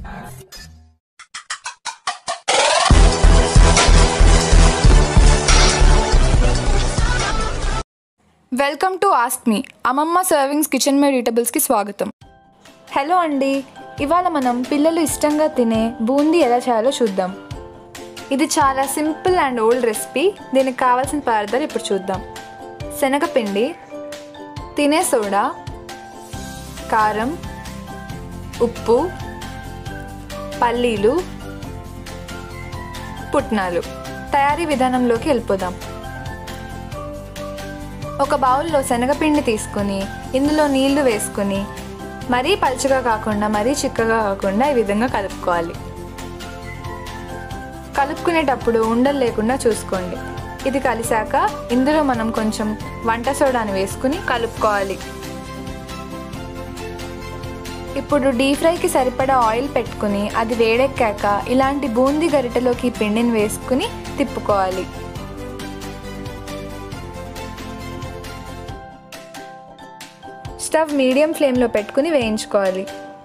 welcome to ask me అమ్మమ్మ servings kitchen made ఈటబుల్స్కి స్వాగతం hello అండి ఇవాళ మనం పిల్లలు ఇష్టంగా తినే బూందీ ఎలా చేయాలో చూద్దాం ఇది చాలా సింపుల్ అండ్ ఓల్డ్ రెసిపీ దీనికి కావాల్సిన పదార్థాలు ఇప్పుడు చూద్దాం శనగపిండి తినే సోడా కారం ఉప్పు పల్లీలు పుట్నాలు తయారీ విధానంలోకి వెళ్ళిపోదాం ఒక బౌల్లో శనగపిండి తీసుకుని ఇందులో నీళ్లు వేసుకుని మరీ పలుచగా కాకుండా మరీ చిక్కగా కాకుండా ఈ విధంగా కలుపుకోవాలి కలుపుకునేటప్పుడు ఉండలు లేకుండా చూసుకోండి ఇది కలిసాక ఇందులో మనం కొంచెం వంట సోడాని వేసుకుని కలుపుకోవాలి ఇప్పుడు డీప్ ఫ్రైకి సరిపడా ఆయిల్ పెట్టుకుని అది వేడెక్కాక ఇలాంటి బూందీ గరిటెలోకి ఈ పిండిని వేసుకుని తిప్పుకోవాలి స్టవ్ మీడియం ఫ్లేమ్లో పెట్టుకుని వేయించుకోవాలి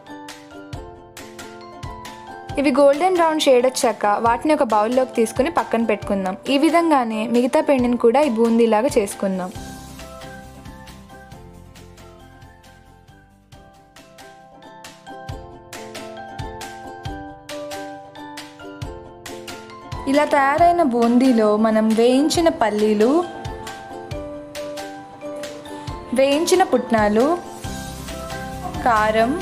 ఇవి గోల్డెన్ బ్రౌన్ షేడ్ వచ్చాక వాటిని ఒక బౌల్లోకి తీసుకుని పక్కన పెట్టుకుందాం ఈ విధంగానే మిగతా పిండిని కూడా ఈ బూందీలాగా చేసుకుందాం ఇలా తయారైన బూందీలో మనం వేయించిన పల్లీలు వేయించిన పుట్నాలు కారం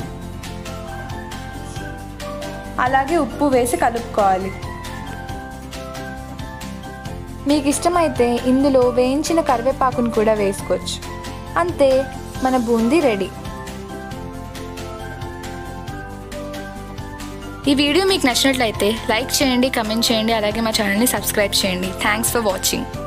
అలాగే ఉప్పు వేసి కలుపుకోవాలి మీకు ఇష్టమైతే ఇందులో వేయించిన కరివేపాకును కూడా వేసుకోవచ్చు అంతే మన బూందీ రెడీ ఈ వీడియో మీకు నచ్చినట్లయితే లైక్ చేయండి కమెంట్ చేయండి అలాగే మా ఛానల్ని సబ్స్క్రైబ్ చేయండి థ్యాంక్స్ ఫర్ వాచింగ్